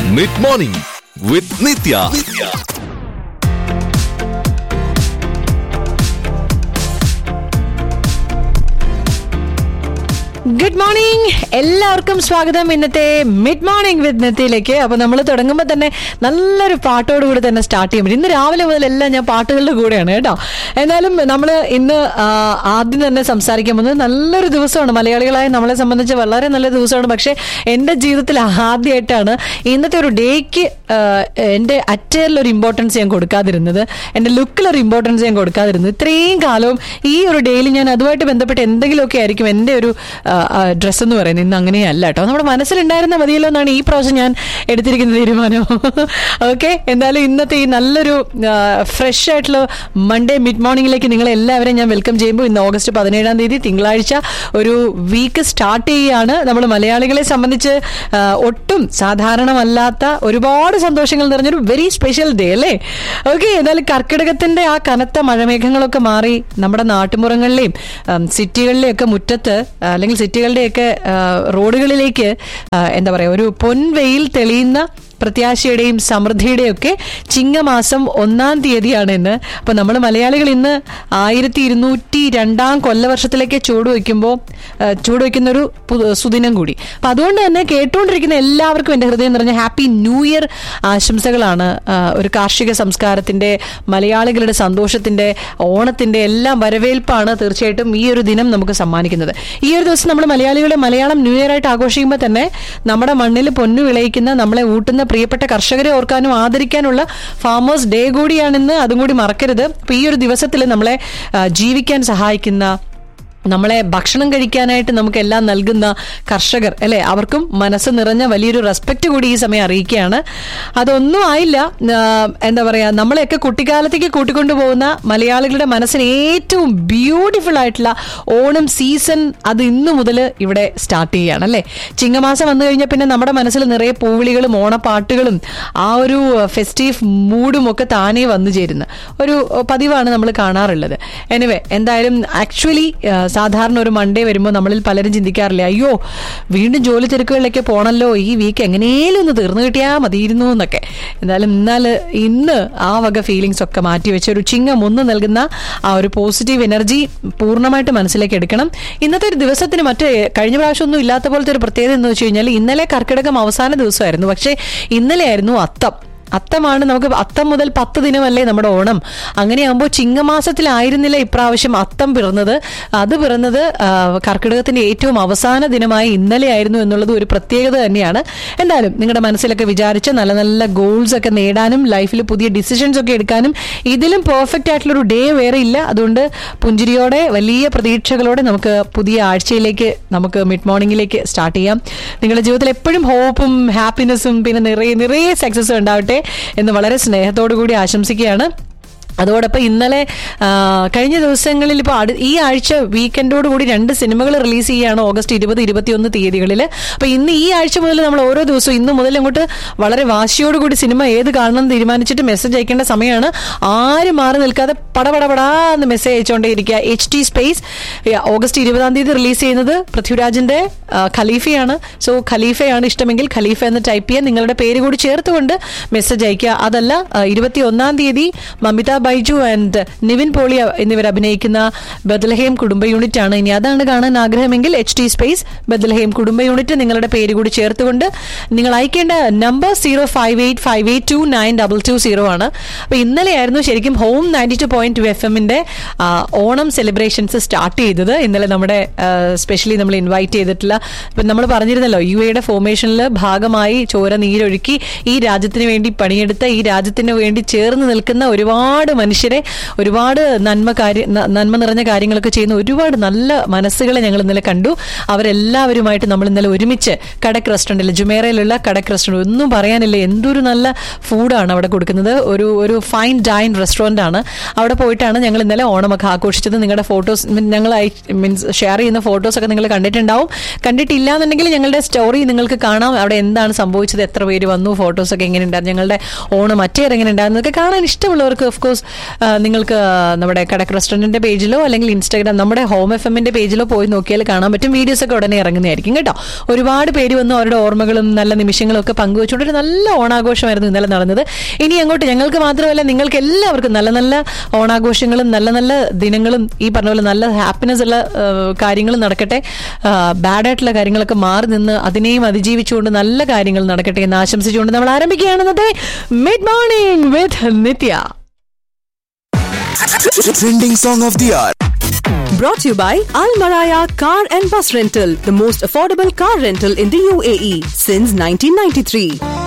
Mid morning with Nitya good morning എല്ലാവർക്കും സ്വാഗതം ഇന്നത്തെ മിഡ് മോർണിംഗ് വിത്ത് നെത്തിയിലേക്ക് അപ്പൊ നമ്മൾ തുടങ്ങുമ്പോൾ തന്നെ നല്ലൊരു പാട്ടോട് കൂടി തന്നെ സ്റ്റാർട്ട് ചെയ്യാൻ പറ്റും ഇന്ന് രാവിലെ മുതൽ എല്ലാം ഞാൻ പാട്ടുകളുടെ കൂടെയാണ് കേട്ടോ എന്നാലും നമ്മൾ ഇന്ന് ആ, ആദ്യം തന്നെ സംസാരിക്കാൻ പോകുന്നത് നല്ലൊരു ദിവസമാണ് മലയാളികളായ നമ്മളെ സംബന്ധിച്ച് വളരെ നല്ല ദിവസമാണ് പക്ഷേ എൻ്റെ ജീവിതത്തിൽ ആദ്യമായിട്ടാണ് ഇന്നത്തെ ഒരു ഡേക്ക് എൻ്റെ അറ്റയറിൽ ഒരു ഇമ്പോർട്ടൻസ് ഞാൻ കൊടുക്കാതിരുന്നത് എൻ്റെ ലുക്കിൽ ഒരു ഇമ്പോർട്ടൻസ് ഞാൻ കൊടുക്കാതിരുന്നത് ഇത്രയും കാലവും ഈ ഒരു ഡേയിൽ ഞാൻ അതുമായിട്ട് ബന്ധപ്പെട്ട് എന്തെങ്കിലുമൊക്കെ ആയിരിക്കും എൻ്റെ ഒരു ഡ്രസ്സ് എന്ന് പറയുന്നത് ഇന്ന് അങ്ങനെയല്ല കേട്ടോ നമ്മുടെ മനസ്സിലുണ്ടായിരുന്ന മതിയല്ലോ എന്നാണ് ഈ പ്രാവശ്യം ഞാൻ എടുത്തിരിക്കുന്ന തീരുമാനം ഓക്കെ എന്തായാലും ഇന്നത്തെ ഈ നല്ലൊരു ഫ്രഷ് ആയിട്ടുള്ള മൺഡേ മിഡ് മോർണിംഗിലേക്ക് നിങ്ങളെ എല്ലാവരെയും ഞാൻ വെൽക്കം ചെയ്യുമ്പോൾ ഇന്ന് ഓഗസ്റ്റ് പതിനേഴാം തീയതി തിങ്കളാഴ്ച ഒരു വീക്ക് സ്റ്റാർട്ട് ചെയ്യുകയാണ് നമ്മൾ മലയാളികളെ സംബന്ധിച്ച് ആ, ഒട്ടും സാധാരണമല്ലാത്ത ഒരുപാട് സന്തോഷങ്ങൾ നിറഞ്ഞൊരു വെരി സ്പെഷ്യൽ ഡേ അല്ലേ ഓക്കെ എന്തായാലും കർക്കിടകത്തിന്റെ ആ കനത്ത മഴമേഘങ്ങളൊക്കെ മാറി നമ്മുടെ നാട്ടുമ്പുറങ്ങളിലെയും ഉം, സിറ്റികളിലെയും ഒക്കെ മുറ്റത്ത് ആ, അല്ലെങ്കിൽ സിറ്റികളുടെയൊക്കെ ആ, റോഡുകളിലേക്ക് ആ, എന്താ പറയുക ഒരു പൊൻവെയിൽ തെളിയുന്ന പ്രത്യാശയുടെയും സമൃദ്ധിയുടെയും ഒക്കെ ചിങ്ങമാസം ഒന്നാം തീയതിയാണ് ഇന്ന് അപ്പൊ നമ്മൾ മലയാളികൾ ഇന്ന് ആയിരത്തി ഇരുന്നൂറ്റി രണ്ടാം കൊല്ലവർഷത്തിലേക്ക് ചൂട് വയ്ക്കുമ്പോൾ ചൂട് വയ്ക്കുന്ന ഒരു പു- സുദിനം കൂടി അപ്പൊ അതുകൊണ്ട് തന്നെ കേട്ടുകൊണ്ടിരിക്കുന്ന എല്ലാവർക്കും എൻ്റെ ഹൃദയം നിറഞ്ഞ ഹാപ്പി ന്യൂ ഇയർ ആശംസകളാണ് ആ, ഒരു കാർഷിക സംസ്കാരത്തിന്റെ മലയാളികളുടെ സന്തോഷത്തിന്റെ ഓണത്തിന്റെ എല്ലാം വരവേൽപ്പാണ് തീർച്ചയായിട്ടും ഈ ഒരു ദിനം നമുക്ക് സമ്മാനിക്കുന്നത് ഈ ഒരു ദിവസം നമ്മൾ മലയാളികളെ മലയാളം ന്യൂ ഇയർ ആയിട്ട് ആഘോഷിക്കുമ്പോൾ തന്നെ നമ്മുടെ മണ്ണിൽ പൊന്നു വിളയിക്കുന്ന നമ്മളെ ഊട്ടുന്ന പ്രിയപ്പെട്ട കർഷകരെ ഓർക്കാനും ആദരിക്കാനുള്ള ഫാമേഴ്സ് ഡേ കൂടിയാണെന്ന് അതും കൂടി മറക്കരുത് അപ്പൊ ഈ ഒരു ദിവസത്തിൽ നമ്മളെ ആ, ജീവിക്കാൻ സഹായിക്കുന്ന നമ്മളെ ഭക്ഷണം കഴിക്കാനായിട്ട് നമുക്ക് എല്ലാം നൽകുന്ന കർഷകർ അല്ലെ അവർക്കും മനസ്സ് നിറഞ്ഞ വലിയൊരു റെസ്പെക്ട് കൂടി ഈ സമയം അറിയിക്കുകയാണ് അതൊന്നും ആയില്ല ആ, എന്താ പറയാ നമ്മളെയൊക്കെ കുട്ടിക്കാലത്തേക്ക് കൂട്ടിക്കൊണ്ടു പോകുന്ന മലയാളികളുടെ മനസ്സിന് ഏറ്റവും ബ്യൂട്ടിഫുൾ ആയിട്ടുള്ള ഓണം സീസൺ അത് ഇന്നു മുതൽ ഇവിടെ സ്റ്റാർട്ട് ചെയ്യുകയാണ് അല്ലേ ചിങ്ങമാസം വന്നു കഴിഞ്ഞാൽ പിന്നെ നമ്മുടെ മനസ്സിൽ നിറയെ പൂവിളികളും ഓണപ്പാട്ടുകളും ആ ഒരു ഫെസ്റ്റീവ് മൂഡും ഒക്കെ താനേ വന്നു ചേരുന്ന ഒരു പതിവാണ് നമ്മൾ കാണാറുള്ളത് എനിവേ എന്തായാലും ആക്ച്വലി സാധാരണ ഒരു മൺഡേ വരുമ്പോൾ നമ്മളിൽ പലരും ചിന്തിക്കാറില്ല അയ്യോ വീണ്ടും ജോലി തിരക്കുകളിലേക്ക് പോണല്ലോ ഈ വീക്ക് എങ്ങനെയും ഒന്ന് തീർന്നു കിട്ടിയാൽ മതിയിരുന്നു എന്നൊക്കെ എന്തായാലും എന്നാൽ ഇന്ന് ആ വക ഫീലിങ്സ് ഒക്കെ മാറ്റി വെച്ച് ഒരു ചിങ്ങം ഒന്ന് നൽകുന്ന ആ ഒരു പോസിറ്റീവ് എനർജി പൂർണ്ണമായിട്ട് മനസ്സിലേക്ക് എടുക്കണം ഇന്നത്തെ ഒരു ദിവസത്തിന് മറ്റ് കഴിഞ്ഞ പ്രാവശ്യം ഒന്നും ഇല്ലാത്ത പോലത്തെ ഒരു പ്രത്യേകത എന്ന് വെച്ച് കഴിഞ്ഞാൽ ഇന്നലെ കർക്കിടകം അവസാന ദിവസമായിരുന്നു പക്ഷേ ഇന്നലെ ആയിരുന്നു അത്തം അത്തമാണ് നമുക്ക് അത്തം മുതൽ പത്ത് ദിനമല്ലേ നമ്മുടെ ഓണം അങ്ങനെയാകുമ്പോൾ ചിങ്ങമാസത്തിലായിരുന്നില്ല ഇപ്രാവശ്യം അത്തം പിറന്നത് അത് പിറന്നത് ആ, കർക്കിടകത്തിന്റെ ഏറ്റവും അവസാന ദിനമായി ഇന്നലെ ആയിരുന്നു എന്നുള്ളത് ഒരു പ്രത്യേകത തന്നെയാണ് എന്തായാലും നിങ്ങളുടെ മനസ്സിലൊക്കെ വിചാരിച്ച് നല്ല നല്ല ഗോൾസ് ഒക്കെ നേടാനും ലൈഫിൽ പുതിയ ഡിസിഷൻസ് ഒക്കെ എടുക്കാനും ഇതിലും പെർഫെക്റ്റ് ആയിട്ടുള്ള ഒരു ഡേ വേറെ ഇല്ല അതുകൊണ്ട് പുഞ്ചിരിയോടെ വലിയ പ്രതീക്ഷകളോടെ നമുക്ക് പുതിയ ആഴ്ചയിലേക്ക് നമുക്ക് മിഡ് മോർണിംഗിലേക്ക് സ്റ്റാർട്ട് ചെയ്യാം നിങ്ങളുടെ ജീവിതത്തിൽ എപ്പോഴും ഹോപ്പും ഹാപ്പിനെസ്സും പിന്നെ നിറയെ നിറയെ സക്സസ് ഉണ്ടാവട്ടെ എന്ന് വളരെ സ്നേഹത്തോടു കൂടി ആശംസിക്കുകയാണ് അതോടൊപ്പം ഇന്നലെ ആ, കഴിഞ്ഞ ദിവസങ്ങളിൽ ഇപ്പോൾ അടു ഈ ആഴ്ച വീക്കെൻഡോട് കൂടി രണ്ട് സിനിമകൾ റിലീസ് ചെയ്യുകയാണ് ഓഗസ്റ്റ് ഇരുപത് ഇരുപത്തിയൊന്ന് തീയതികളിൽ അപ്പോൾ ഇന്ന് ഈ ആഴ്ച മുതൽ നമ്മൾ ഓരോ ദിവസവും ഇന്ന് മുതൽ അങ്ങോട്ട് വളരെ വാശിയോടുകൂടി സിനിമ ഏത് കാണണം എന്ന് തീരുമാനിച്ചിട്ട് മെസ്സേജ് അയക്കേണ്ട സമയമാണ് ആരും മാറി നിൽക്കാതെ പടപടപടാന്ന് മെസ്സേജ് അയച്ചുകൊണ്ടേയിരിക്കുക എച്ച് ടി സ്പേസ് ഓഗസ്റ്റ് ഇരുപതാം തീയതി റിലീസ് ചെയ്യുന്നത് പൃഥ്വിരാജിന്റെ ആ, ഖലീഫയാണ് സോ ഖലീഫയാണ് ഇഷ്ടമെങ്കിൽ ഖലീഫ എന്ന് ടൈപ്പ് ചെയ്യാൻ നിങ്ങളുടെ പേര് കൂടി ചേർത്തുകൊണ്ട് മെസ്സേജ് അയക്കുക അതല്ല ഇരുപത്തി ഒന്നാം തീയതി മമിത ബൈജു ആൻഡ് നിവിൻ പോളി എന്നിവർ അഭിനയിക്കുന്ന ബദലഹേം കുടുംബ യൂണിറ്റ് ആണ് ഇനി അതാണ് കാണാൻ ആഗ്രഹമെങ്കിൽ H T space Bethlehem Kudumba unit നിങ്ങളുടെ പേര് കൂടി ചേർത്തുകൊണ്ട് നിങ്ങൾ അയക്കേണ്ട number zero five eight five eight two nine double two zero ആണ് അപ്പൊ ഇന്നലെയായിരുന്നു ശരിക്കും home ninety two point two F എമ്മിന്റെ ഓണം സെലിബ്രേഷൻസ് സ്റ്റാർട്ട് ചെയ്തത് ഇന്നലെ നമ്മുടെ സ്പെഷ്യലി നമ്മൾ ഇൻവൈറ്റ് ചെയ്തിട്ടുള്ള ഇപ്പം നമ്മൾ പറഞ്ഞിരുന്നല്ലോ യു എയുടെ ഫോർമേഷനിൽ ഭാഗമായി ചോര നീരൊഴുക്കി ഈ രാജ്യത്തിന് വേണ്ടി പണിയെടുത്ത ഈ രാജ്യത്തിന് വേണ്ടി ചേർന്ന് നിൽക്കുന്ന ഒരുപാട് മനുഷ്യരെ ഒരുപാട് നന്മ കാര്യ ന- നന്മ നിറഞ്ഞ കാര്യങ്ങളൊക്കെ ചെയ്യുന്ന ഒരുപാട് നല്ല മനസ്സുകളെ ഞങ്ങൾ ഇന്നലെ കണ്ടു അവരെല്ലാവരുമായിട്ട് നമ്മൾ ഇന്നലെ ഒരുമിച്ച് കടക്ക് റെസ്റ്റോറൻറ്റിൽ ജുമേറയിലുള്ള കടക്ക് റെസ്റ്റോറൻറ്റ് ഒന്നും പറയാനില്ല എന്തൊരു നല്ല ഫുഡാണ് അവിടെ കൊടുക്കുന്നത് ഒരു ഒരു ഫൈൻ ഡൈൻ റെസ്റ്റോറൻ്റ് ആണ് അവിടെ പോയിട്ടാണ് ഞങ്ങൾ ഇന്നലെ ഓണമൊക്കെ ആഘോഷിച്ചത് നിങ്ങളുടെ ഫോട്ടോസ് ഞങ്ങൾ മീൻസ് ഷെയർ ചെയ്യുന്ന ഫോട്ടോസ് ഒക്കെ നിങ്ങൾ കണ്ടിട്ടുണ്ടാവും കണ്ടിട്ടില്ല എന്നുണ്ടെങ്കിൽ ഞങ്ങളുടെ സ്റ്റോറി നിങ്ങൾക്ക് കാണാം അവിടെ എന്താണ് സംഭവിച്ചത് എത്ര പേര് വന്നു ഫോട്ടോസ് ഒക്കെ എങ്ങനെ ഉണ്ടായിരുന്നു ഞങ്ങളുടെ ഓണം മറ്റേത് എങ്ങനെ ഉണ്ടായിരുന്നു ഒക്കെ കാണാൻ ഇഷ്ടമുള്ളവർക്ക് ഓഫ് കോഴ്സ് ആ, നിങ്ങൾക്ക് നമ്മുടെ കടക് റെസ്റ്റോറന്റിന്റെ പേജിലോ അല്ലെങ്കിൽ ഇൻസ്റ്റാഗ്രാം നമ്മുടെ ഹോം എഫ് എമ്മിന്റെ പേജിലോ പോയി നോക്കിയാൽ കാണാൻ പറ്റും വീഡിയോസ് ഒക്കെ ഉടനെ ഇറങ്ങുന്നതായിരിക്കും കേട്ടോ ഒരുപാട് പേര് വന്ന് അവരുടെ ഓർമ്മകളും നല്ല നിമിഷങ്ങളും ഒക്കെ പങ്കുവെച്ചുകൊണ്ട് ഒരു നല്ല ഓണാഘോഷമായിരുന്നു ഇന്നലെ നടന്നത് ഇനി അങ്ങോട്ട് ഞങ്ങൾക്ക് മാത്രമല്ല നിങ്ങൾക്ക് എല്ലാവർക്കും നല്ല നല്ല ഓണാഘോഷങ്ങളും നല്ല നല്ല ദിനങ്ങളും ഈ പറഞ്ഞ പോലെ നല്ല ഹാപ്പിനെസ് ഉള്ള ആ, കാര്യങ്ങളും നടക്കട്ടെ ബാഡ് ആയിട്ടുള്ള കാര്യങ്ങളൊക്കെ മാറി നിന്ന് അതിനെയും അതിജീവിച്ചുകൊണ്ട് നല്ല കാര്യങ്ങൾ നടക്കട്ടെ എന്ന് ആശംസിച്ചുകൊണ്ട് നമ്മൾ ആരംഭിക്കുകയാണെന്നത് mid morning with Nitya Trending song of the hour. Brought to you by Al Maraya Car and Bus Rental, the most affordable car rental in the UAE since 1993.